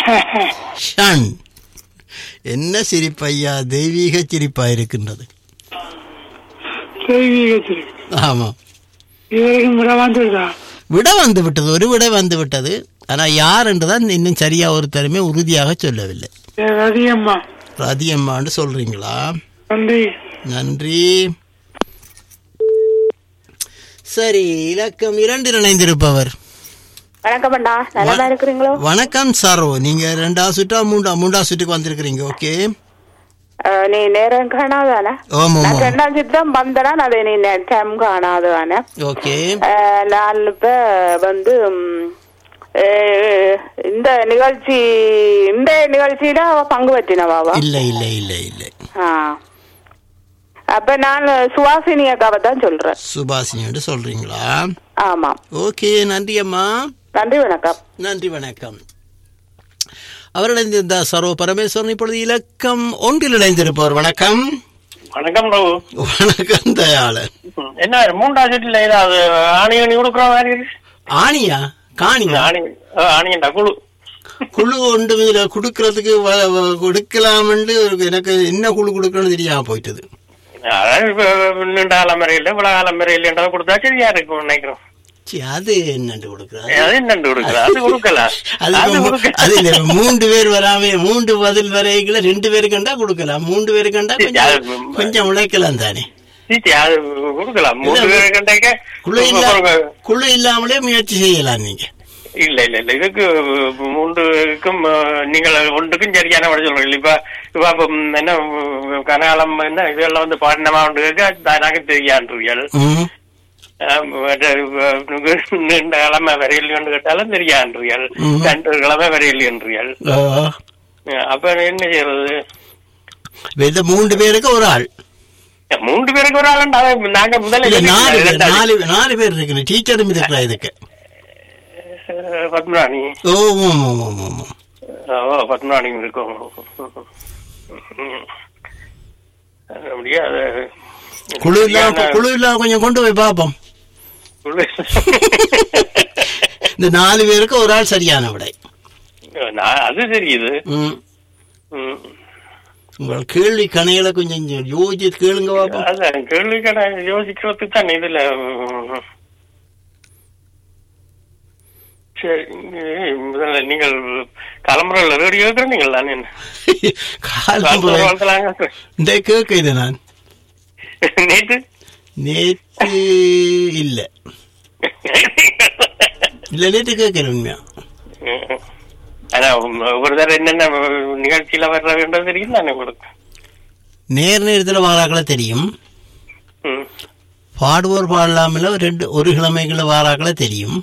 ஷன் என்ன சிரிப்பையா தெய்வீக சிரிப்பா இருக்கின்றது தெய்வீகத்தில் ஆமா இதுவரைக்கும் விட வந்துருதா விட வந்து விட்டது ஒரு விட வந்து விட்டது ஆனா யார் என்றுதான் இன்னும் சரியா ஒருத்தருமே உறுதியாக சொல்லவில்லை ரதியம்மா ரதியம்மான்னு சொல்றீங்களா நன்றி நன்றி சரி இலக்கம் இரண்டு இணைந்திருப்பவர் வணக்கம் அண்ணா நல்லா இருக்கிறீங்களோ வணக்கம் சரோ நீங்க ரெண்டாவது சுற்றா மூண்டா மூன்றாவது சுற்றுக்கு வந்திருக்கிறீங்க ஓகே அஹ், நீ நேரம் காணாதானே ஆமா நான் ஆமா ரெண்டாம் சித்தம் வந்தனா அதை நீ டைம் காணாதானே ஓகே அஹ், நான் இப்ப வந்து ம், அஹ், இந்த நிகழ்ச்சி இந்த நிகழ்ச்சியில அவ பங்கு பற்றினவாவா இல்ல இல்ல இல்ல இல்ல ஆ. அப்ப நான் சுவாசினி அக்காவை தான் சொல்றேன் சுபாஷினியோட சொல்றீங்களா ஆமா ஓகே நன்றி அம்மா நன்றி வணக்கம் நன்றி வணக்கம் அவர்கள் இந்த சர்வ பரமேஸ்வரன் இப்பொழுது இலக்கம் ஒன்றில் இணைந்திருப்பவர் வணக்கம் வணக்கம் பிரபு வணக்கம் தயாளன் ம், என்ன மூன்றாவது சீட்டில் ஏதாவது ஆணி அணி கொடுக்குற மாதிரி இருக்கு ஆணியா காணியா ஆணி ஆணியண்டா குழு குழு ஒன்று இதுல கொடுக்கறதுக்கு வ- வ- கொடுக்கலாம்னு ஒரு- எனக்கு என்ன குழு கொடுக்கணும்னு தெரியாம போயிட்டது அதாவது இப்ப நீண்ட காலம் வரையில் இவ்வளவு காலம் வரையில் கொடுத்தா சரியா இருக்கும் நினைக்கிறோம் சீ, அது என்னண்டு கொடுக்குறாரு அது என்னண்டு கொடுக்குற அது கொடுக்கலாம் அது அது இப்ப மூ- கொடுக்க அது இல்ல, மூன்று பேர் வராம மூன்று பதில் வரைகளை ரெண்டு பேரு கண்டா கொடுக்கலாம் மூன்று பேரு கண்டா கொஞ்சம் அது- கொஞ்சம் உழைக்கலாம் தானே சீச்சி, அது கொடுக்கலாம் மூணு இல்ல, பேர் கண்டாக்க குழு இல்ல குழு இல்லாமலே முயற்சி செய்யலாம் நீங்க இல்ல இல்ல இல்ல இதுக்கு மூன்றுக்கும் அஹ், நீங்கள் ஒன்றுக்கும் சரியான வழி சொல்றீங்க இப்ப இப்ப அப்ப, ம், என்ன ம், கனகாலம் என்ன இதெல்லாம் வந்து பாடினமா ஒன்று கேட்க எனக்கு தெரியான்றீர்கள் ம். நீண்ட கிழமை வரையில் கேட்டாலும் தெரியான்றீர்கள் ம். ரெண்டு கிழமை வரையில் என்றீர்கள் ஆ. அப்ப என்ன செய்யறது இப்ப இந்த மூன்று பேருக்கு ஒரு ஆள் மூன்று பேருக்கு ஒரு ஆளுண்டா நாங்க முதல்ல இல்ல நாலு பேர் ரெண்டாவது. நாலு நாலு பேர் இருக்கு டீச்சரும் இருக்கிறா இதுக்கு அஹ், பத்மராணி ஓ ஆமாம் ஆமாம் ஆமாம் ஓ பத்மராணி இருக்கும் ம். அப்படியே அது குழு இல்லாம குழு இல்லாம கொஞ்சம் கொண்டு போய் பார்ப்போம் குழு- இந்த நாலு பேருக்கு ஒரு ஆள் சரியான விடை நான் அது தெரியுது ம். ம். உங்கள் கேள்வி கணையில கொஞ்சம் யோசிச்சு கேளுங்க பார்ப்போம் அதான் கேள்விக்கான யோசிக்கிறதுக்கு தான் இதுல ம், சரி ம், முதல்ல நீங்கள் கிளம்புறல ரேடியோ இருக்கிறீங்கள் தானே காலம் போய் இந்த கேட்க இது நான் நேற்று நேற்று இல்ல இல்ல நேற்று கேட்கிறேன் உண்மையா ம். ஆனா ஒரு தடவை என்னென்ன நிகழ்ச்சியில வர்ற வேண்டும் தெரியும் தானே உங்களுக்கு நேர் நேரத்துல வாராக்கள தெரியும் ம். பாடுவோர் பாடலாமல ஒரு ரெண்டு ஒரு கிழமைகள வாராக்கள தெரியும்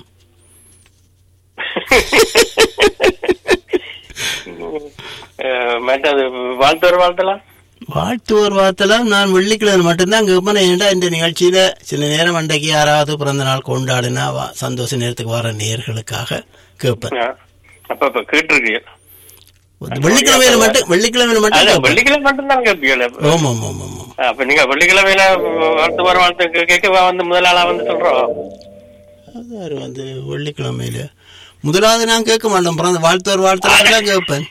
அஹ், மற்றது வாழ்த்தவர் வாழ்த்தலாம் வாழ்த்துவோர் வார்த்தலாம் நான் வெள்ளிக்கிழமை மட்டும்தான் கேட்பேன் ஏன்டா இந்த நிகழ்ச்சியில சில நேரம் அன்றைக்கு யாராவது பிறந்த நாள் கொண்டாடினா வா- சந்தோஷ நேரத்துக்கு வர நேர்களுக்காக கேட்பேன் அஹ், அப்ப இப்ப கேட்டிருக்கீங்க வெள்ளிக்கிழமையில மட்டும் வெள்ளிக்கிழமையில மட்டும் அதான் கேட்பேன். வெள்ளிக்கிழமை மட்டும்தான் கேட்பீங்களா ஆமா ஆமா ஆமா ஆமா அப்ப நீங்க வெள்ளிக்கிழமையில வாழ்த்து வர வாழ்த்து கே- கேட்க வந்து முதல் ஆளா வந்து சொல்றோம் அதாரு வந்து வெள்ளிக்கிழமையில முதலாவது நான் கேட்க மாட்டேன் பிறந்த வாழ்த்துவர் வாழ்த்துறாங்க தான் கேட்பேன்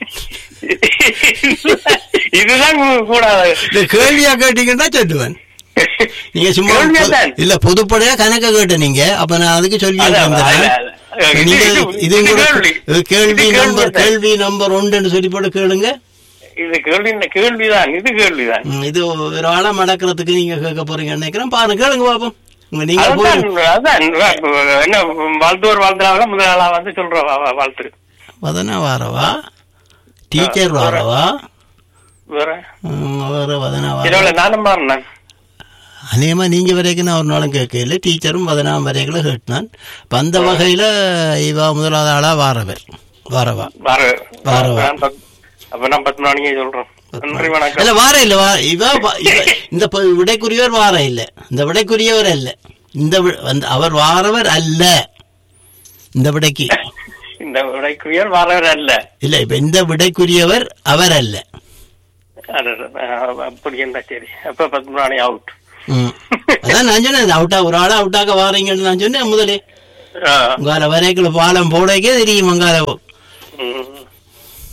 இதுதான் கூடாது இந்த கேள்வியா கேட்டீங்கன்னா சொல்லுவேன் நீங்க சும்மா கேள்வியாதான். பொது- இல்ல பொதுப்படையா கணக்க கேட்ட நீங்க அப்ப நான் அதுக்கு சொல்லி அதான், தந்துடுறேன். அதான், அதான். இது- நீங்க இது- இது இது கூட கேள்வி. இது கேள்வி இது நம்பர் கேள்விதான். கேள்வி நம்பர் ஒன்று சொல்லி போட்டு கேளுங்க இது கேள்வி கேள்விதான் இது கேள்விதான் ம், இது ஒரு ஆளா மடக்கிறதுக்கு நீங்க கேட்க போறீங்க நினைக்கிறேன் பாருங்க கேளுங்க பாப்போம் உங்க நீங்க அதுதான் போய் அதான் என்ன வாழ்த்துவர் வாழ்த்துறாங்க முதல் ஆளா வந்து சொல்றோம் வா- வா- வாழ்த்து வதனா வாரவா டீச்சர் வாரவா வேற ம், வேற வதனா வார இரவுல நானும் மாறினேன் அநேகமா நீங்க வரைக்கும் நான் ஒரு நாளும் கேட்கல டீச்சரும் பதினாம் வரைக்கும் கேட்டான் இப்ப அந்த வகையில இவா முதலாவது ஆளா வாரவர் வாரவா வார வார, வா. நான் பத்- அப்ப நான் பத்து மணிக்கு சொல்றேன் நன்றி வணக்கம் இல்ல வார இல்ல வா- இவ வா- இவ- இந்த ப- விடைக்குரியவர் வார இல்ல இந்த விடைக்குரியவர் அல்ல இந்த வி- அந்த- அவர் வாரவர் அல்ல இந்த விடைக்கு இந்த விடைக்குரியர் வரவர் அல்ல இல்ல இப்ப இந்த விடைக்குரியவர் அவர் அல்ல அது, அஹ், அப்படி இருந்தா சரி அப்ப பத்து மணி அவுட் ம். அதான் நான் சொன்னேன் அவுட்டா ஒரு ஆளா அவுட்டாக்க வாரீங்கன்னு நான் சொன்னேன் முதலே உங்கால வரைக்குள்ள பாலம் போடக்கே தெரியும் உங்கால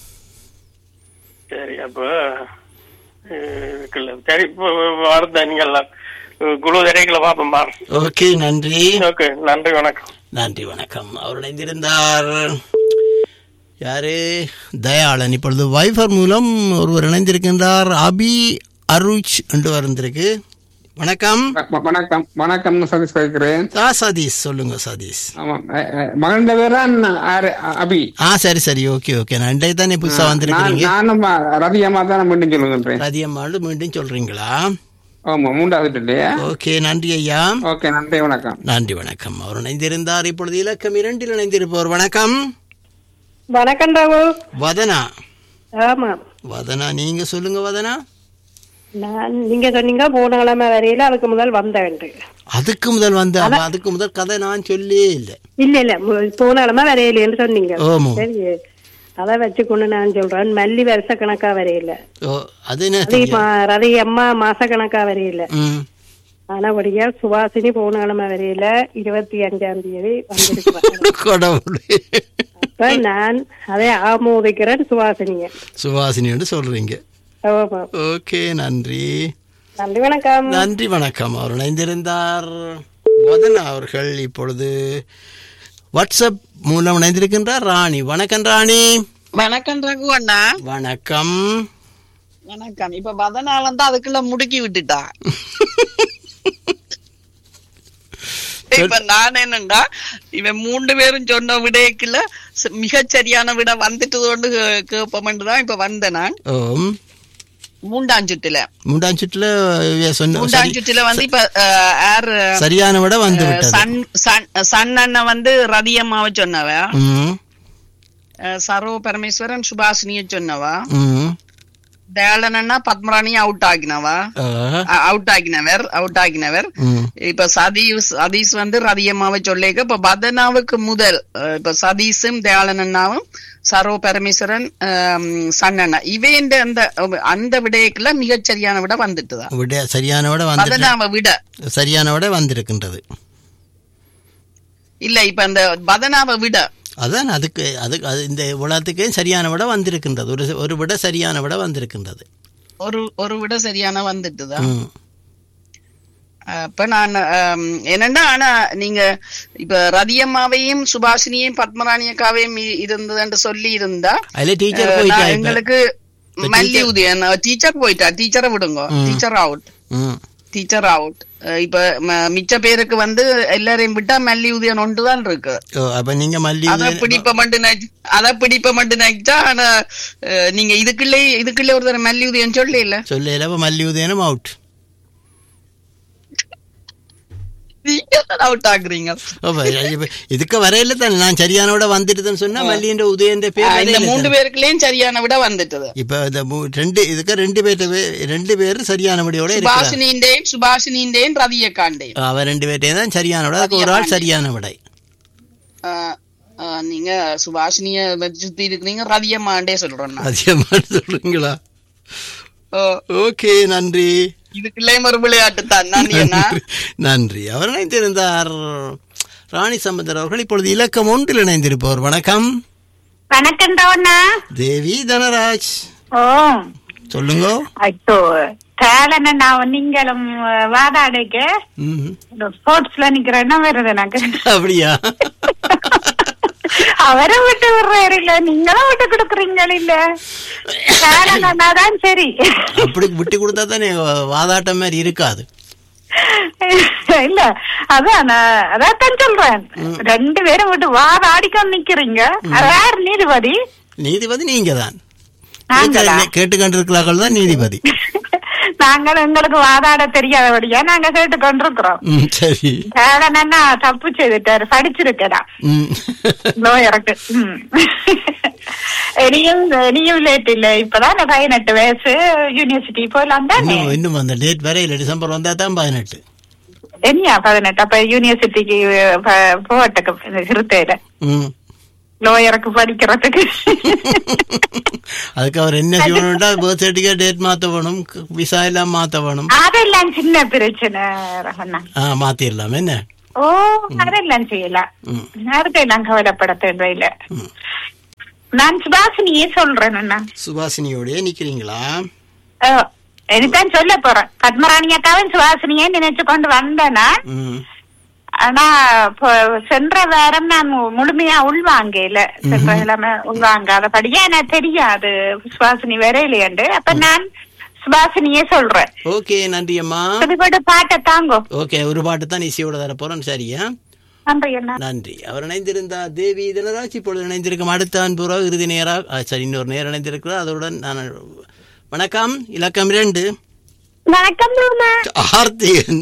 சரி அப்போ அஹ், இருக்குல்ல. சரி இப்போ அடுத்த நீங்கள் அஹ், குழு திரைகளை பார்ப்போம்மா ஓகே நன்றி ஓகே நன்றி வணக்கம் நன்றி வணக்கம் அவர் இணைந்திருந்தார் யாரு தயாளன் இப்பொழுது வைஃபர் மூலம் ஒருவர் இணைந்திருக்கின்றார் அபி அருச் என்று வந்திருக்கு வணக்கம் வ- வணக்கம் வணக்கம் சதீஷ் கேட்கிறேன் ஆ சதீஷ் சொல்லுங்க சதீஷ் ஆமா அ- அ- மகன் பேரான் ஆரு- அ- அபி ஆ சரி சரி ஓகே ஓகே நான் இன்றைக்கு தானே புதுசா நான் வந்திருக்கிறீங்க நானும் ரதியமா தான் மீண்டும் சொல்லுகின்றேன் ரதியம்மாள் மீண்டும் சொல்றீங்களா ஆமா மூன்றாவது இல்லையா ஓகே நன்றி ஐயா ஓகே நன்றி வணக்கம் நன்றி வணக்கம் அவர் இணைந்திருந்தார் இப்பொழுது இலக்கம் இரண்டில் இணைந்திருப்பவர் வணக்கம் வணக்கம் ராகு வதனா ஆமா வதனா நீங்க சொல்லுங்க வதனா நான் நீங்க சொன்னீங்க போன கிழமை வரையில அதுக்கு முதல் வந்தேன் அதுக்கு முதல் வந்த அப்ப அதுக்கு முதல் கதை நான் சொல்லே இல்லை இல்ல இல்ல மு- போன கிழமை வரையிலேன்னு சொன்னீங்க ஆமா சரி அதை வச்சுக்கொண்டு நான் சொல்றேன் மல்லி வருஷ கணக்கா வரையில ஓ அது என்ன ரதி மா- ரதி அம்மா மாச கணக்கா வரையில ம் ஆனபடியா சுவாசினி போன கிழமை வரையில இருபத்தி அஞ்சாம் தேதி வந்திருக்கிறேன் கடவுளே அப்ப நான் அதை ஆமோதிக்கிறேன் சுவாசினிய சுவாசினியோடு சொல்றீங்க ஆமா ஓகே நன்றி நன்றி வணக்கம் நன்றி வணக்கம் அவர் இணைந்திருந்தார் வதனா அவர்கள் இப்பொழுது வாட்ஸ்அப் மூலம் இணைந்திருக்கின்றார் ராணி வணக்கம் ராணி வணக்கம் ரகு அண்ணா வணக்கம் வணக்கம் இப்ப பதனால வந்து அதுக்குள்ள முடுக்கி விட்டுட்டா இப்ப நான் என்னண்டா இவன் மூன்று பேரும் சொன்ன விடைக்குள்ள ச- மிகச் சரியான விட வந்துட்டு கொண்டு கேட்போம்னு தான் இப்ப வந்தேன் நான் ஓம் மூன்றாம் சுட்டுல மூன்றாம் சுற்றுல இவ சொன்ன மூன்றாம் சரி- சுட்டுல வந்து இப்ப அஹ், யார் சரியான விட வந்து விட்டது சன் சன் சன் அண்ணன் வந்து ரதியம்மாவை சொன்னவ ம் அஹ், சரோ பரமேஸ்வரன் சுபாஷினிய சொன்னவா ம் தயாளன் அண்ணா பத்மராணி அவுட் ஆகினவா ஆ, அவுட் ஆகினவர் அவுட் ஆகினவர் ம் இப்ப சதீஷ் சதீஷ் வந்து ரதியம்மாவை சொல்லிக்க இப்ப பதனாவுக்கு முதல் அஹ், இப்ப சதீஷும் தயாளன் அண்ணாவும் சரோ பரமேஸ்வரன் ஆம், சன்னண்ணா இவேண்ட அந்த அந்த விடயக்குள்ள மிகச் சரியான விட வந்துட்டுதான் விட சரியான விட வந்து பதனாவை விட சரியான விட வந்திருக்கின்றது இல்ல இப்ப அந்த பதனாவை விட அதான் அதுக்கு அதுக்கு அது இந்த உலகத்துக்கே சரியான விட வந்திருக்கின்றது ஒரு ஒரு விட சரியான விட வந்திருக்கின்றது ஒரு ஒரு விட சரியான வந்துட்டுதான் ம் அப்ப நான் ஆம், என்னன்னா ஆனா நீங்க இப்ப ரதியம்மாவையும் சுபாஷினியையும் பத்மராணியக்காவையும் இ- இருந்ததுன்னு சொல்லி இருந்தா அதுல டீச்சர் அஹ், போயிட்டா நான் இப்ப எங்களுக்கு மல்லி உதயன் டீச்சர் போயிட்டா டீச்சரை விடுங்க டீச்சர் அவுட் ம் டீச்சர் அவுட் இப்ப ம- மிச்ச பேருக்கு வந்து எல்லாரையும் விட்டா மல்லி உதயன் ஒன்று தான் இருக்கு ஓ அப்ப நீங்க மல்லி அத பிடிப்ப மட்டும் நினைச்சு- அத பிடிப்ப மட்டும் நினைச்சா ஆனா அஹ், நீங்க இதுக்குள்ளே இதுக்குள்ளே ஒரு தடவை மல்லி உதயன் சொல்ல இல்ல சொல்லல அப்ப மல்லி உதயனும் அவுட் நீங்க தான் அவுட் ஆகுறீங்க அப்ப இப்ப இதுக்கு வரையில தானே நான் சரியான விட வந்துட்டுதுன்னு சொன்னா மல்லின்ற உதயன்ற பேர் அஹ், இந்த வரையில மூன்று தானே. பேருக்குள்ளேயும் சரியான விட வந்துட்டது இப்ப இந்த மூ- ரெண்டு இதுக்கு ரெண்டு பேர்ட்ட வே- ரெண்டு பேரும் சரியான விடையோட இருக்கிறாங்க சுபாஷினிண்டேயும் சுபாஷினிண்டேயும் ரதியக்காண்டேயும் அவ ரெண்டு பேர்ட்டையும் தான் சரியான விட அதுக்கு ஒரு ஆள் சரியான விடை அஹ், அஹ், நீங்க சுபாஷினிய வச்சு சுத்தி இருக்கிறீங்க ரதியம்மாண்டே சொல்றேன் நான். அதிகமாக சொல்றீங்களா ஓ, ஓகே நன்றி இதுக்குள்ளேயும் ஒரு விளையாட்டு தான் நன்றி அண்ணா நன்றி அவர் இணைந்திருந்தார் ராணி சம்பந்தர் அவர்கள் இப்பொழுது இலக்கம் ஒன்றில் இணைந்திருப்பவர் வணக்கம் வணக்கம் ரவண்ணா தேவி தனராஜ் ஓ சொல்லுங்க ஐயோ தேலன நான் நீங்களும் வாதாடைக்க ம். ஸ்போர்ட்ஸ்ல நிக்கிறேன்னா வருது எனக்கு அப்படியா அவரை விட்டு விடுறாரு இல்ல நீங்களும் விட்டு கொடுக்குறீங்க இல்ல தேலனா தான் சரி அப்படி விட்டு கொடுத்தா தானே வாதாட்டம் மாதிரி இருக்காது இல்ல அதான் நான் அதான் சொல்றேன் ரெண்டு பேரும் விட்டு வாதாடிக்க நிக்கிறீங்க யார் நீதிபதி நீதிபதி நீங்க தான் நாங்களா? கேட்டுக்கொண்டிருக்கிறார்கள் தான் நீதிபதி நாங்கள் எங்களுக்கு வாதாட தெரியாதபடியா நாங்க கேட்டு கொண்டிருக்கிறோம் ம் சரி வேலைன்னா தப்பு செய்துட்டாரு படிச்சிருக்கிறா ம் லோயருக்கு ம். இனியும் இனியும் லேட் இல்ல இப்பதான் பதினெட்டு வயசு யூனிவர்சிட்டி போயிடலாம் தானே இன்னும் இன்னும் அந்த டேட் வரையில டிசம்பர் வந்தா தான் பதினெட்டு இனியா பதினெட்டு அப்ப யூனிவர்சிட்டிக்கு போகட்டுக்கு சிறுத்தையில ம் லோயருக்கு படிக்கிறதுக்கு அதுக்கு அவர் என்ன செய்யணும்டா பர்த் சர்டிஃபிகேட் டேட் மாத்த வேணும் விசா எல்லாம் மாத்த வேணும் அதெல்லாம் சின்ன பிரச்சனை ரமண்ணா ஆ மாத்திரலாம் என்ன ஓ அதெல்லாம் செய்யலாம் ம். அதுக்கெல்லாம் கவலைப்பட தேவையில்லை நான் சுபாசினியே சொல்றேன் அண்ணா சுபாசினியோடய நிக்கிறீங்களா அஹ், இதுதான் சொல்ல போறேன் பத்மராணி அக்காவும் சுபாசினியே நினைச்சு கொண்டு வந்தேன் நான். ம் ஆனா இப்போ சென்ற வாரம் நான் மு- முழுமையா உள்வாங்கல சென்ற கிழமை உள்வாங்காதபடியா எனக்கு தெரியாது சுபாசினி வரையிலேண்டு அப்ப நான் சுபாசினியே சொல்றேன் ஓகே நன்றி அம்மா புதுக்கோட்டை பாட்டை தாங்கோ ஓகே ஒரு பாட்டு தான் இசையோட தர போறோம் சரியா நன்றி அண்ணா நன்றி அவர் இணைந்திருந்தார் தேவி தினராஜ் இப்பொழுது இணைந்திருக்கும் அடுத்த அன்புறா இறுதி நேரா ஆ, சரி இன்னொரு நேரம் இணைந்திருக்கிறார் அதனுடன் நான் வணக்கம் இலக்கம் இரண்டு வணக்கம் மாமா ஆர்த்தியன்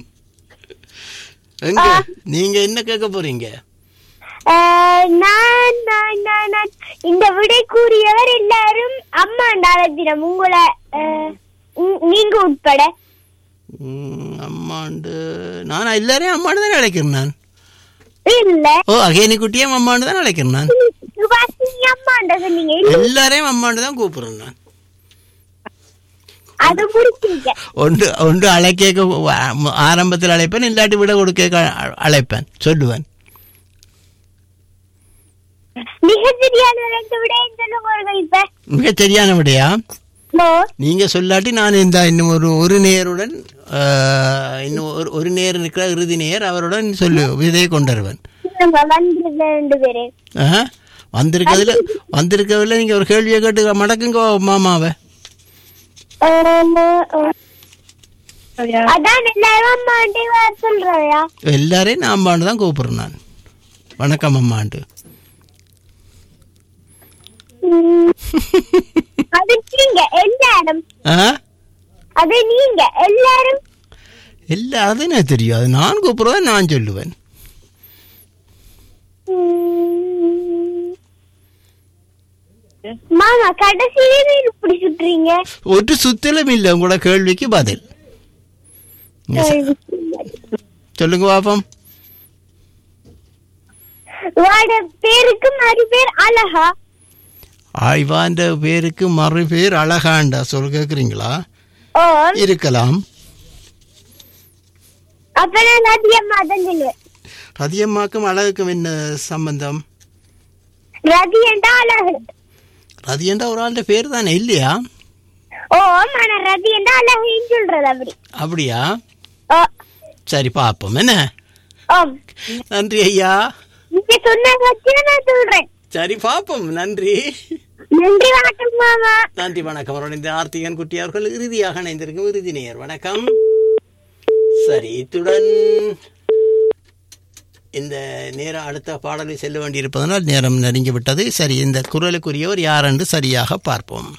எங்க நீங்க என்ன கேட்க போறீங்க அஹ், நான் நான் நான் நான் இந்த விடை கூறியவர் எல்லாரும் அம்மா அழைப்பினம் உங்களை அஹ், நீ- நீங்க உட்பட ம், அம்மாண்டு நான் எல்லாரையும் அம்மாண்டு தான் அழைக்கிறேன் நான் இல்ல ஓ அகேனி குட்டியும் அம்மாண்டு தான் அழைக்கிறேன் நான் சுபாஷினி அம்மாண்ட சொன்னீங்க இல்ல எல்லாரையும் அம்மாண்டு தான் கூப்பிடுறேன் நான் அது முடிச்சிருக்க ஒன்று ஒன்று அழைக்க ஆரம்பத்தில் அழைப்பேன் இல்லாட்டி விட கொடுக்க அழைப்பேன் சொல்லுவேன் மிக சரியான ரெண்டு விடையும் சொல்லுங்க இப்ப மிக சரியான விடையா ஓ, நீங்க சொல்லாட்டி நான் இந்த இன்னும் ஒரு ஒரு நேருடன் ஆஹ், இன்னும் ஒரு ஒரு நேர் இருக்கிற இறுதி நேர் அவருடன் சொல்லு விதையை கொண்டு வருவேன் நம்ம வந்திருந்த ரெண்டு பேரு ஆஹா. வந்திருக்கிறதுல வந்திருக்கிறதுல நீங்க ஒரு கேள்வியை கேட்டு மடக்குங்க மாமாவை அஹ், அஹ். அதான் எல்லாரும் அம்மாண்டி வர சொல்றாயா எல்லாரையும் நான் அம்மாண்டு தான் கூப்பிடுறேன் நான் வணக்கம் அம்மாண்டு உம். அது நீங்க எல்லாரும் ஆ அது நீங்க எல்லாரும் எல்லா அது எனக்கு தெரியும் அது நான் கூப்பிடுறத நான் சொல்லுவேன் உம். மாமா கடைசியில இப்படி சுட்டுறீங்க ஒரு சுத்திலும் இல்லை உங்களோட கேள்விக்கு பதில் நீங்க சொ- சொல்லுங்க பாப்போம் உங்களோட பேருக்கு மறு பேர் அழகா ஆய்வான்ற பேருக்கு மறு பேர் அழகாண்டா சொல் கேக்குறீங்களா ஓ இருக்கலாம் அப்ப நான் ரதியம்மா தான் சொல்லுவேன் ரதியம்மாக்கும் அழகுக்கும் என்ன சம்பந்தம் ரதி என்றா அழகு ரதியண்டா ஒரு ஆளுடைய பேர் தானே இல்லையா ஓ ஆமா நான் ரதி என்றா அழகுன்னு சொல்றது அப்படி அப்படியா ஓ சரி பாப்போம் என்ன ஓம் நன்றி ஐயா நீங்க சொன்ன வச்சு நான் சொல்றேன் சரி பாப்போம் நன்றி நன்றி வணக்கம் மாமா நன்றி வணக்கம் அவருடன் இந்த ஆர்த்திகன் குட்டி அவர்கள் இறுதியாக இணைந்திருக்கும் இறுதி நேயர் வணக்கம் சரி இத்துடன் இந்த நேரம் அடுத்த பாடலை செல்ல வேண்டியிருப்பதனால் நேரம் நெருங்கி விட்டது சரி இந்த குரலுக்குரியவர் யார் என்று சரியாக பார்ப்போம்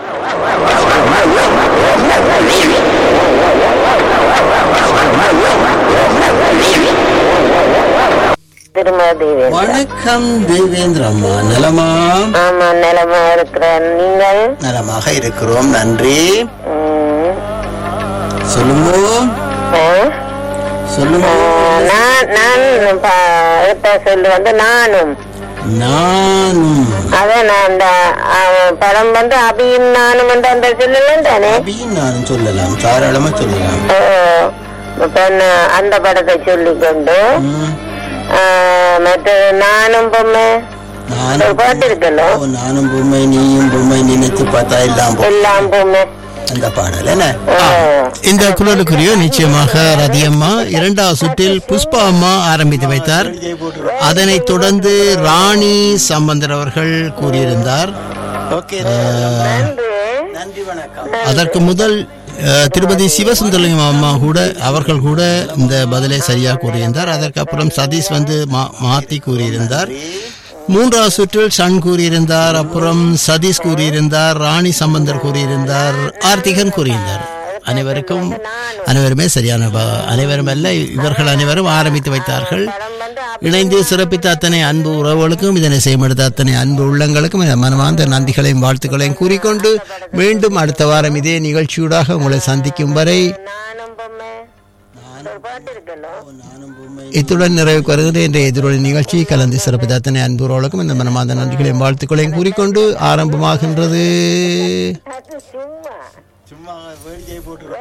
திருமதி வணக்கம் தேவேந்திர அம்மா நலமா ஆமா நிலமா இருக்கிறேன் நீங்கள் நலமாக இருக்கிறோம் நன்றி ம், சொல்லுங்க ஆ? சொல்லுங்க நான் நான் ப- எடுத்த சொல்லு வந்து நானும் நானும் அதான் நான் அந்த ஆ, படம் வந்து அபியும் நானும் வந்து அந்த சொல்லலாம் தானே அப்படின்னு நானும் சொல்லலாம் தாராளமா சொல்லலாம் ஓ, இப்ப நான் அந்த படத்தை சொல்லிக்கொண்டு ம். ஆ, மற்றது நானும் பொம்மை நானும் ஒரு பாட்டு இருக்குல்ல ஓ, நானும் பொம்மை நீயும் பொம்மை நினைத்து பார்த்தா எல்லாம் போ- எல்லாம் பொம்மை அந்த பாடல் என்ன ஆ. இந்த குரலுக்குரிய நிச்சயமாக ரதியம்மா இரண்டாவது சுற்றில் புஷ்பா அம்மா ஆரம்பித்து வைத்தார் அதனைத் தொடர்ந்து ராணி சம்பந்தர் அவர்கள் கூறியிருந்தார் நன்றி அதற்கு முதல் அஹ், திருப்பதி சிவசுந்தரம் அம்மா கூட அவர்கள் கூட இந்த பதிலை சரியாக கூறியிருந்தார் அதற்கு அப்புறம் சதீஷ் வந்து மா- மாத்தி கூறியிருந்தார் மூன்றாவது சுற்றில் சன் கூறியிருந்தார் அப்புறம் சதீஷ் கூறியிருந்தார் ராணி சம்பந்தர் கூறியிருந்தார் ஆர்த்திகன் கூறியிருந்தார் அனைவருக்கும் அனைவருமே சரியான ப- அனைவரும் அல்ல இவர்கள் அனைவரும் ஆரம்பித்து வைத்தார்கள் இணைந்து சிறப்பித்த அத்தனை அன்பு உறவுகளுக்கும் இதனை செய்யமெடுத்த அத்தனை அன்பு உள்ளங்களுக்கும் இந்த மனமார்ந்த நன்றிகளையும் வாழ்த்துக்களையும் கூறிக்கொண்டு மீண்டும் அடுத்த வாரம் இதே நிகழ்ச்சியூடாக உங்களை சந்திக்கும் வரை நானும் பொம்மை ஒரு பாட்டு இருக்குல்ல இத்துடன் நிறைவுக்கு வருகிற இன்றைய எதிரொலி நிகழ்ச்சி கலந்து சிறப்பித்த அத்தனை அன்பு உறவுகளுக்கும் இந்த மனமார்ந்த நன்றிகளையும் வாழ்த்துக்களையும் கூறிக்கொண்டு ஆரம்பமாகின்றது அது சும்மா சும்மா வேடிக்கை போட்டு